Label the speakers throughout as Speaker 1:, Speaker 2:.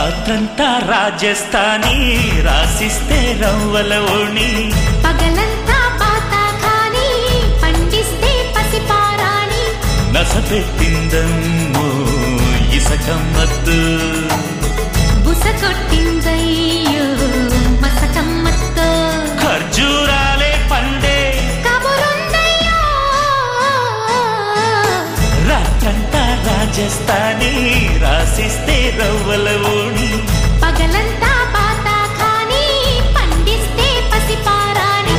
Speaker 1: రాత్రంతా రాజస్థానీ రాసిస్తే రవ్వల ఓణి
Speaker 2: పగలంతా పాత ఖాని పండిస్తే పసిపారాణి
Speaker 1: నసపెట్టిందమ్మో ఇసకమ్మద్దు
Speaker 2: బుస కొట్టిందయ్యో మసకమ్మతో
Speaker 1: ఖర్జూరాలే పండే
Speaker 2: కబురుందయ్యో
Speaker 1: రాత్రంతా రాజస్థానీ రాసిస్తే రవ్వల ఓణి
Speaker 2: పగలంతా పాత ఖాని పండిస్తే పసిపారాణి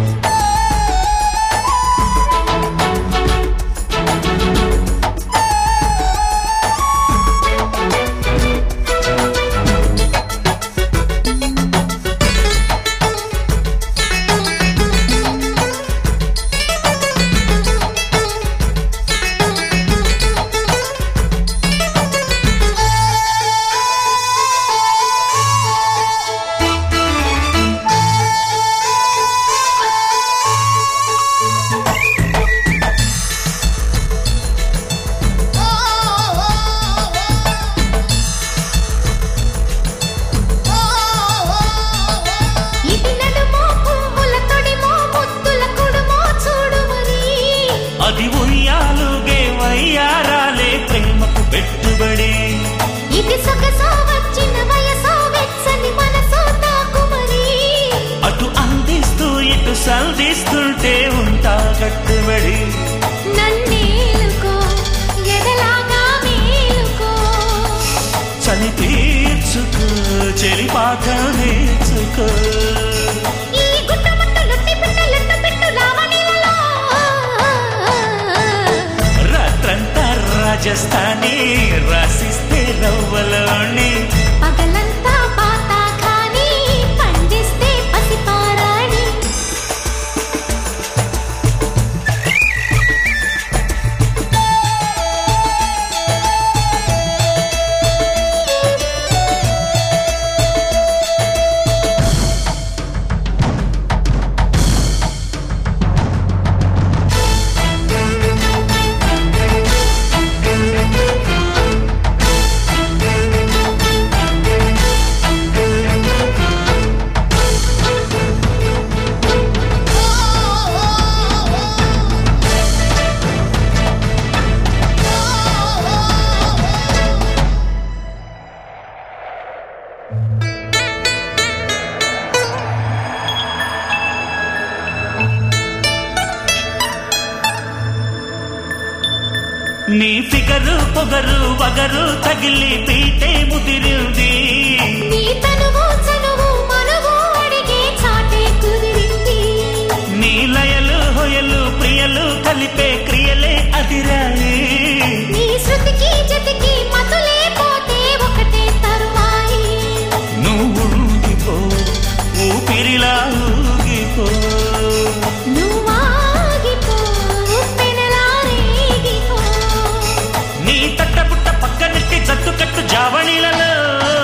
Speaker 2: ఇది నడుమో పువ్వుల తొడిమో ముద్దుల కుడుమో చూడు మరి
Speaker 1: అది ఉయ్యాలుగే వయ్యారాలే ప్రేమకు పెట్టుబడి
Speaker 2: ఇది సొగసో వచ్చిన వయసో వెచ్చని మనసో తాకు మరి
Speaker 1: అటు అందిస్తూ ఇటు సంధిస్తుంటే ఉంటా కట్టుబడి
Speaker 2: నన్నేలుకో ఎదలాగా మేలుకో
Speaker 1: చలి తీర్చుకో చెలి పాట నేర్చుకో
Speaker 2: ఈ గుట్టముట్టు లొట్టి పిట్ట లెట్టు పెట్టు లావణిలలో
Speaker 1: రాత్రంతా రాజస్థానీ రాసిస్తే రవ్వలోని
Speaker 2: పగలంతా పాత ఖాని పండిస్తే పసిపారాణి
Speaker 1: నీ ఫిగరు పొగరు వగరు తగిలి పీటే ముదిరింది
Speaker 2: నీ తనువు చనువు మనువు అడిగే చాటే కుదిరింది
Speaker 1: నీ లయలు హొయలు ప్రియలు కలిపే క్రియలే అదిరాయి
Speaker 2: నీ శృతికి జతికి మతులే పోతే ఒకటే తరువాయి
Speaker 1: నువ్వు ఊగిపో ఊపిరిలా ఊగిపో
Speaker 2: నువ్వాగిపో పెనలా రేగిపో
Speaker 1: నీ తట్టపుట్ట పక్కనెట్టి జట్టు కట్టు జావణిలలో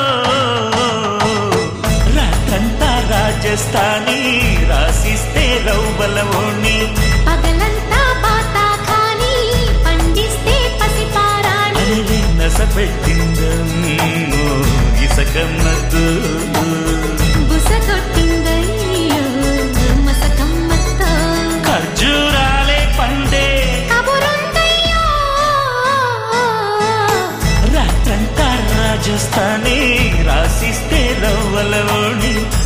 Speaker 1: రాత్రంతా రాజస్థానీ రాసిస్తే రవ్వల ఓణి
Speaker 2: పగలంతా బాతా ఖాని పండిస్తే పసిపారాణి
Speaker 1: అరే నసపెట్టిందమ్మో ఇసకమ్మద్దు
Speaker 2: బుస కొట్టిందయ్యో మసకమ్మతో
Speaker 1: ఖర్జూరాలే పండే
Speaker 2: కబురుందయ్యో
Speaker 1: రాత్రంతా రాజస్థానీ రాసిస్తే రవ్వల ఓణి